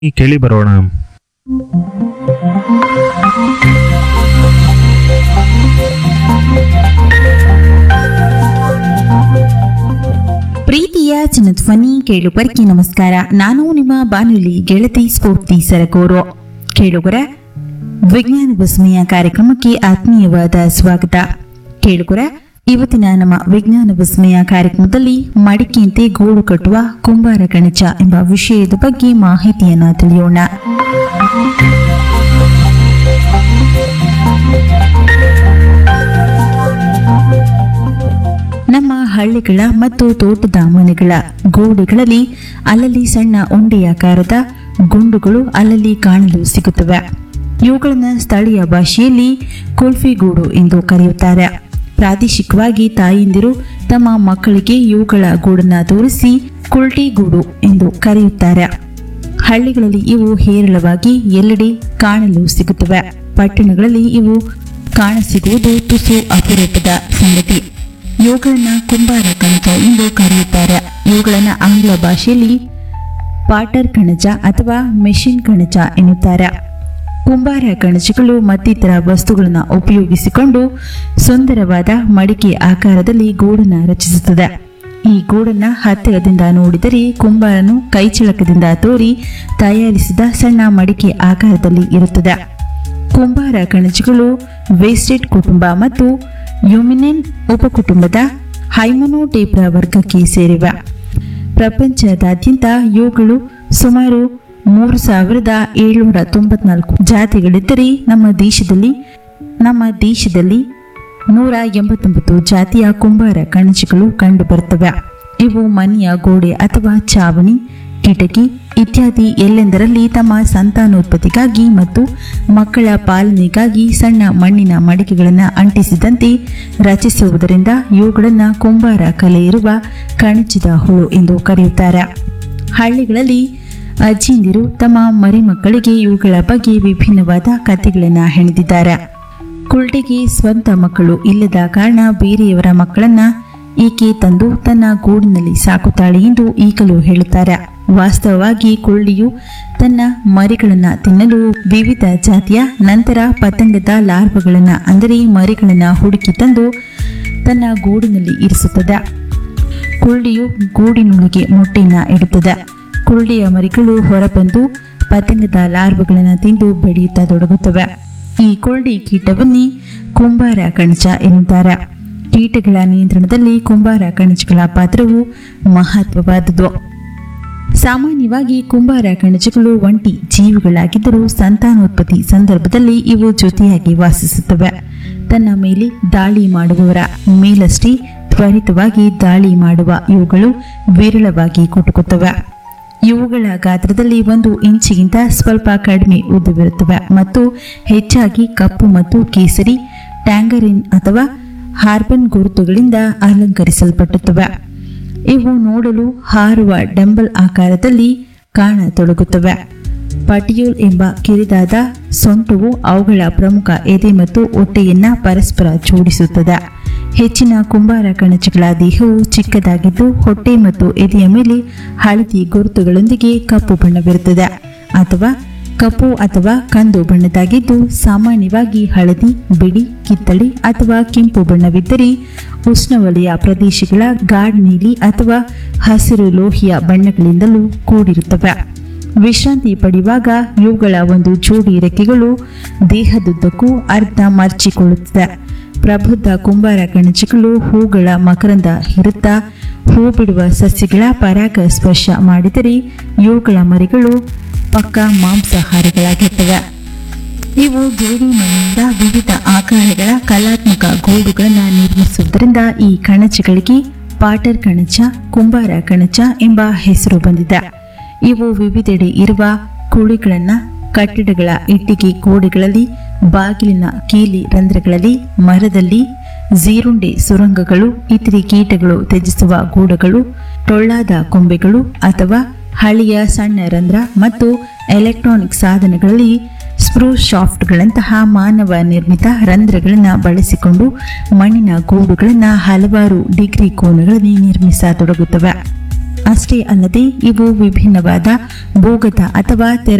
ಈ ಕೇಳಿ ಬರೋಣ ಪ್ರೀತಿಯ ಜನಧ್ವನಿ ಕೇಳುಗರಿಗೆ ನಮಸ್ಕಾರ ನಾನು ನಿಮ್ಮ ಬಾನುಲಿ ಗೆಳತಿ ಸ್ಫೂರ್ತಿ ಸರಗೂರು ಕೇಳುಗರ ವಿಜ್ಞಾನ ವಿಸ್ಮಯ ಕಾರ್ಯಕ್ರಮಕ್ಕೆ ಆತ್ಮೀಯವಾದ ಸ್ವಾಗತ ಕೇಳುಗರ ಇವತ್ತಿನ ನಮ್ಮ ವಿಜ್ಞಾನ ವಿಸ್ಮಯ ಕಾರ್ಯಕ್ರಮದಲ್ಲಿ ಮಡಿಕೆಯಂತೆ ಗೂಡು ಕಟ್ಟುವ ಕುಂಬಾರ ಗಣಜ ಎಂಬ ವಿಷಯದ ಬಗ್ಗೆ ಮಾಹಿತಿಯನ್ನ ತಿಳಿಯೋಣ ನಮ್ಮ ಹಳ್ಳಿಗಳ ಮತ್ತು ತೋಟದ ಮನೆಗಳ ಗೋಡೆಗಳಲ್ಲಿ ಅಲ್ಲಲ್ಲಿ ಸಣ್ಣ ಉಂಡೆಯಾಕಾರದ ಗುಂಡುಗಳು ಅಲ್ಲಲ್ಲಿ ಕಾಣಲು ಸಿಗುತ್ತವೆ ಇವುಗಳನ್ನು ಸ್ಥಳೀಯ ಭಾಷೆಯಲ್ಲಿ ಕುಲ್ಫಿಗೂಡು ಎಂದು ಕರೆಯುತ್ತಾರೆ ಪ್ರಾದೇಶಿಕವಾಗಿ ತಾಯಂದಿರು ತಮ್ಮ ಮಕ್ಕಳಿಗೆ ಇವುಗಳ ಗೂಡನ್ನ ತೋರಿಸಿ ಕುಲ್ಟಿಗೂಡು ಎಂದು ಕರೆಯುತ್ತಾರೆ ಹಳ್ಳಿಗಳಲ್ಲಿ ಇವು ಹೇರಳವಾಗಿ ಎಲ್ಲೆಡೆ ಕಾಣಲು ಸಿಗುತ್ತವೆ ಪಟ್ಟಣಗಳಲ್ಲಿ ಇವು ಕಾಣಸಿಗುವುದು ತುಸು ಅಪರೂಪದ ಸಂಗತಿ ಇವುಗಳನ್ನ ಕುಂಬಾರ ಕಣಜ ಎಂದು ಕರೆಯುತ್ತಾರೆ ಇವುಗಳನ್ನ ಆಂಗ್ಲ ಭಾಷೆಯಲ್ಲಿ ಪಾಟರ್ ಕಣಜ ಅಥವಾ ಮೆಷಿನ್ ಕಣಜ ಎನ್ನುತ್ತಾರೆ ಕುಂಬಾರ ಕಣಜಗಳು ಮತ್ತಿತರ ವಸ್ತುಗಳನ್ನು ಉಪಯೋಗಿಸಿಕೊಂಡು ಸುಂದರವಾದ ಮಡಿಕೆ ಆಕಾರದಲ್ಲಿ ಗೂಡನ್ನ ರಚಿಸುತ್ತದೆ ಈ ಗೂಡನ್ನ ಹತ್ತಿರದಿಂದ ನೋಡಿದರೆ ಕುಂಬಾರನು ಕೈಚಳಕದಿಂದ ತೋರಿ ತಯಾರಿಸಿದ ಸಣ್ಣ ಮಡಿಕೆ ಆಕಾರದಲ್ಲಿ ಇರುತ್ತದೆ ಕುಂಬಾರ ಕಣಜಗಳು ವೇಸ್ಟೆಡ್ ಕುಟುಂಬ ಮತ್ತು ಯುಮಿನೆನ್ ಉಪಕುಟುಂಬದ ಹೈಮನೋಟೇಪ್ರ ವರ್ಗಕ್ಕೆ ಸೇರಿವೆ ಪ್ರಪಂಚದಾದ್ಯಂತ ಇವುಗಳು ಸುಮಾರು ಮೂರು ಸಾವಿರದ ಏಳ್ನೂರ ತೊಂಬತ್ನಾಲ್ಕು ಜಾತಿಗಳಿದ್ದರೆ ನಮ್ಮ ದೇಶದಲ್ಲಿ ನಮ್ಮ ದೇಶದಲ್ಲಿ ನೂರ ಎಂಬತ್ತೊಂಬತ್ತು ಜಾತಿಯ ಕುಂಬಾರ ಕಣಜಗಳು ಕಂಡುಬರುತ್ತವೆ ಇವು ಮನೆಯ ಗೋಡೆ ಅಥವಾ ಚಾವಣಿ ಕಿಟಕಿ ಇತ್ಯಾದಿ ಎಲ್ಲೆಂದರಲ್ಲಿ ತಮ್ಮ ಸಂತಾನೋತ್ಪತ್ತಿಗಾಗಿ ಮತ್ತು ಮಕ್ಕಳ ಪಾಲನೆಗಾಗಿ ಸಣ್ಣ ಮಣ್ಣಿನ ಮಡಿಕೆಗಳನ್ನು ಅಂಟಿಸಿದಂತೆ ರಚಿಸುವುದರಿಂದ ಇವುಗಳನ್ನು ಕುಂಬಾರ ಕಲೆ ಇರುವ ಕಣಜದ ಹುಳು ಎಂದು ಕರೆಯುತ್ತಾರೆ ಹಳ್ಳಿಗಳಲ್ಲಿ ಅಜ್ಜಿಂದಿರು ತಮ್ಮ ಮರಿಮಕ್ಕಳಿಗೆ ಇವುಗಳ ಬಗ್ಗೆ ವಿಭಿನ್ನವಾದ ಕಥೆಗಳನ್ನು ಹೆಣೆದಿದ್ದಾರೆ ಕುಲ್ಟಿಗೆ ಸ್ವಂತ ಮಕ್ಕಳು ಇಲ್ಲದ ಕಾರಣ ಬೇರೆಯವರ ಮಕ್ಕಳನ್ನ ಈಕೆ ತಂದು ತನ್ನ ಗೂಡಿನಲ್ಲಿ ಸಾಕುತ್ತಾಳೆ ಎಂದು ಈಗಲೂ ಹೇಳುತ್ತಾರೆ ವಾಸ್ತವವಾಗಿ ಕುಳ್ಳಿಯು ತನ್ನ ಮರಿಗಳನ್ನ ತಿನ್ನಲು ವಿವಿಧ ಜಾತಿಯ ನಂತರ ಪತಂಗದ ಲಾರ್ವಗಳನ್ನ ಅಂದರೆ ಮರಿಗಳನ್ನ ಹುಡುಕಿ ತಂದು ತನ್ನ ಗೂಡಿನಲ್ಲಿ ಇರಿಸುತ್ತದೆ ಕುಳ್ಳಿಯು ಗೂಡಿನೊಳಗೆ ಮೊಟ್ಟೆಯನ್ನ ಇಡುತ್ತದೆ ಕುಳ್ಳಿಯ ಮರಿಗಳು ಹೊರಬಂದು ಪತಂಗದ ಲಾರ್ವಗಳನ್ನು ತಿಂದು ಬೆಳೆಯುತ್ತಾ ತೊಡಗುತ್ತವೆ ಈ ಕುಳ್ಳಿ ಕೀಟವನ್ನೇ ಕುಂಬಾರ ಕಣಜ ಎನ್ನುತ್ತಾರೆ ಕೀಟಗಳ ನಿಯಂತ್ರಣದಲ್ಲಿ ಕುಂಬಾರ ಕಣಜಗಳ ಪಾತ್ರವು ಮಹತ್ವವಾದುದು ಸಾಮಾನ್ಯವಾಗಿ ಕುಂಬಾರ ಕಣಜಗಳು ಒಂಟಿ ಜೀವಿಗಳಾಗಿದ್ದರೂ ಸಂತಾನೋತ್ಪತ್ತಿ ಸಂದರ್ಭದಲ್ಲಿ ಇವು ಜೊತೆಯಾಗಿ ವಾಸಿಸುತ್ತವೆ ತನ್ನ ಮೇಲೆ ದಾಳಿ ಮಾಡುವವರ ಮೇಲಷ್ಟೇ ತ್ವರಿತವಾಗಿ ದಾಳಿ ಮಾಡುವ ಇವುಗಳು ವಿರಳವಾಗಿ ಕುಟುಕುತ್ತವೆ ಇವುಗಳ ಗಾತ್ರದಲ್ಲಿ ಒಂದು ಇಂಚಿಗಿಂತ ಸ್ವಲ್ಪ ಕಡಿಮೆ ಉದ್ದವಿರುತ್ತವೆ ಮತ್ತು ಹೆಚ್ಚಾಗಿ ಕಪ್ಪು ಮತ್ತು ಕೇಸರಿ ಟ್ಯಾಂಗರಿನ್ ಅಥವಾ ಹಾರ್ಬನ್ ಗುರುತುಗಳಿಂದ ಅಲಂಕರಿಸಲ್ಪಟ್ಟುತ್ತವೆ ಇವು ನೋಡಲು ಹಾರುವ ಡಂಬಲ್ ಆಕಾರದಲ್ಲಿ ಕಾಣತೊಡಗುತ್ತವೆ ಪಟಿಯೋಲ್ ಎಂಬ ಕಿರಿದಾದ ಸೊಂಟವು ಅವುಗಳ ಪ್ರಮುಖ ಎದೆ ಮತ್ತು ಹೊಟ್ಟೆಯನ್ನ ಪರಸ್ಪರ ಜೋಡಿಸುತ್ತದೆ ಹೆಚ್ಚಿನ ಕುಂಬಾರ ಕಣಜಗಳ ದೇಹವು ಚಿಕ್ಕದಾಗಿದ್ದು ಹೊಟ್ಟೆ ಮತ್ತು ಎದೆಯ ಮೇಲೆ ಹಳದಿ ಗುರುತುಗಳೊಂದಿಗೆ ಕಪ್ಪು ಬಣ್ಣವಿರುತ್ತದೆ ಅಥವಾ ಕಪ್ಪು ಅಥವಾ ಕಂದು ಬಣ್ಣದಾಗಿದ್ದು ಸಾಮಾನ್ಯವಾಗಿ ಹಳದಿ ಬಿಳಿ ಕಿತ್ತಳೆ ಅಥವಾ ಕೆಂಪು ಬಣ್ಣವಿದ್ದರೆ ಉಷ್ಣವಲಯ ಪ್ರದೇಶಗಳ ಗಾಢ ನೀಲಿ ಅಥವಾ ಹಸಿರು ಲೋಹಿಯ ಬಣ್ಣಗಳಿಂದಲೂ ಕೂಡಿರುತ್ತವೆ ವಿಶ್ರಾಂತಿ ಪಡೆಯುವಾಗ ಇವುಗಳ ಒಂದು ಜೋಡಿ ರೆಕ್ಕೆಗಳು ದೇಹದುದ್ದಕ್ಕೂ ಅರ್ಧ ಮರ್ಚಿಕೊಳ್ಳುತ್ತದೆ ಪ್ರಬುದ್ಧ ಕುಂಬಾರ ಕಣಜಗಳು ಹೂಗಳ ಮಕರಂದ ಹಿರುತ್ತಾ ಹೂ ಬಿಡುವ ಸಸ್ಯಗಳ ಪರಾಗ ಸ್ಪರ್ಶ ಮಾಡಿದರೆ ಇವುಗಳ ಮರಿಗಳು ಪಕ್ಕ ಮಾಂಸಾಹಾರಿಗಳಾಗಿರ್ತವೆ ಇವು ಜೇಡಿ ಮಣ್ಣಿನಿಂದ ವಿವಿಧ ಆಕಾರಗಳ ಕಲಾತ್ಮಕ ಗೂಡುಗಳನ್ನು ನಿರ್ಮಿಸುವುದರಿಂದ ಈ ಕಣಜಗಳಿಗೆ ಪಾಟರ್ ಕಣಜ ಕುಂಬಾರ ಕಣಜ ಎಂಬ ಹೆಸರು ಬಂದಿದೆ ಇವು ವಿವಿಧೆಡೆ ಇರುವ ಕುಳಿಗಳನ್ನು ಕಟ್ಟಡಗಳ ಇಟ್ಟಿಗೆ ಗೋಡೆಗಳಲ್ಲಿ ಬಾಗಿಲಿನ ಕೀಲಿ ರಂಧ್ರಗಳಲ್ಲಿ ಮರದಲ್ಲಿ ಜೀರುಂಡೆ ಸುರಂಗಗಳು ಇತರೆ ಕೀಟಗಳು ತ್ಯಜಿಸುವ ಗೂಡುಗಳು ಟೊಳ್ಳಾದ ಕೊಂಬೆಗಳು ಅಥವಾ ಹಳೆಯ ಸಣ್ಣ ರಂಧ್ರ ಮತ್ತು ಎಲೆಕ್ಟ್ರಾನಿಕ್ ಸಾಧನಗಳಲ್ಲಿ ಸ್ಪ್ರೂ ಶಾಫ್ಟ್ಗಳಂತಹ ಮಾನವ ನಿರ್ಮಿತ ರಂಧ್ರಗಳನ್ನು ಬಳಸಿಕೊಂಡು ಮಣ್ಣಿನ ಗೂಡುಗಳನ್ನು ಹಲವಾರು ಡಿಗ್ರಿ ಕೋನಗಳಲ್ಲಿ ನಿರ್ಮಿಸತೊಡಗುತ್ತವೆ ಅಷ್ಟೇ ಅಲ್ಲದೆ ಇವು ವಿಭಿನ್ನವಾದ ಭೂಗತ ಅಥವಾ ತೆರೆ